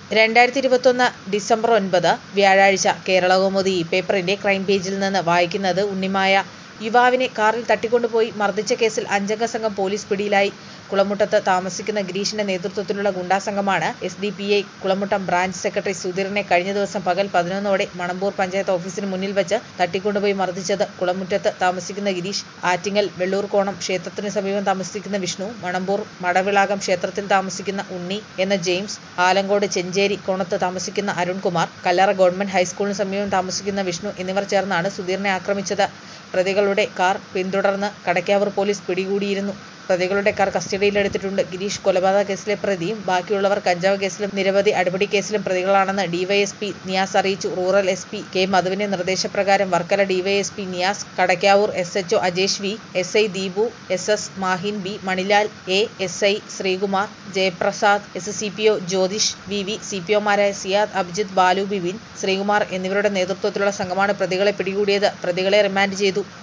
രണ്ടായിരത്തി ഇരുപത്തൊന്ന് ഡിസംബർ ഒൻപത് വ്യാഴാഴ്ച കേരളകൗമുദി ഈ പേപ്പറിന്റെ ക്രൈം പേജിൽ നിന്ന് വായിക്കുന്നത് ഉണ്ണിമായ യുവാവിനെ കാറിൽ തട്ടിക്കൊണ്ടുപോയി മർദ്ദിച്ച കേസിൽ അഞ്ചംഗ സംഘം പോലീസ് പിടിയിലായി കുളമുട്ടത്ത് താമസിക്കുന്ന ഗിരീഷിന്റെ നേതൃത്വത്തിലുള്ള ഗുണ്ടാസംഘമാണ് S D P I Kulamuttam branch secretary സുധീറിനെ കഴിഞ്ഞ ദിവസം പകൽ പതിനൊന്നോടെ മണമ്പൂർ പഞ്ചായത്ത് ഓഫീസിന് മുന്നിൽ വെച്ച് തട്ടിക്കൊണ്ടുപോയി മർദ്ദിച്ചത് കുളമുറ്റത്ത് താമസിക്കുന്ന ഗിരീഷ് ആറ്റിങ്ങൽ വെള്ളൂർക്കോണം ക്ഷേത്രത്തിന് സമീപം താമസിക്കുന്ന വിഷ്ണു മണമ്പൂർ മടവിളാകം ക്ഷേത്രത്തിൽ താമസിക്കുന്ന ഉണ്ണി എന്ന ജെയിംസ് ആലങ്കോട് ചെഞ്ചേരി കോണത്ത് താമസിക്കുന്ന അരുൺകുമാർ കല്ലറ ഗവൺമെന്റ് ഹൈസ്കൂളിന് സമീപം താമസിക്കുന്ന വിഷ്ണു എന്നിവർ ചേർന്നാണ് സുധീറിനെ ആക്രമിച്ചത് പ്രതികളുടെ കാർ പിന്തുടർന്ന് കടയ്ക്കാവൂർ പോലീസ് പിടികൂടിയിരുന്നു പ്രതികളുടെ കാർ കസ്റ്റഡിയിലെടുത്തിട്ടുണ്ട് ഗിരീഷ് കൊലപാതക കേസിലെ പ്രതിയും ബാക്കിയുള്ളവർ കഞ്ചാവ് കേസിലും നിരവധി അടിപിടി കേസിലും പ്രതികളാണെന്ന് ഡിവൈഎസ്പി നിയാസ് അറിയിച്ചു റൂറൽ എസ് പി കെ മധുവിന്റെ നിർദ്ദേശപ്രകാരം Varkala DYSP Niyas Kadakkavoor S HO Ajesh V S I Deepu S S Mahin B Manilal A S I Sreekumar Jayaprasad S C P O Jyothish V V C P ഒമാരായ സിയാദ് അഭിജിത്ത് ബാലു ബിബിൻ ശ്രീകുമാർ എന്നിവരുടെ നേതൃത്വത്തിലുള്ള സംഘമാണ് പ്രതികളെ പിടികൂടിയത് പ്രതികളെ റിമാൻഡ് ചെയ്തു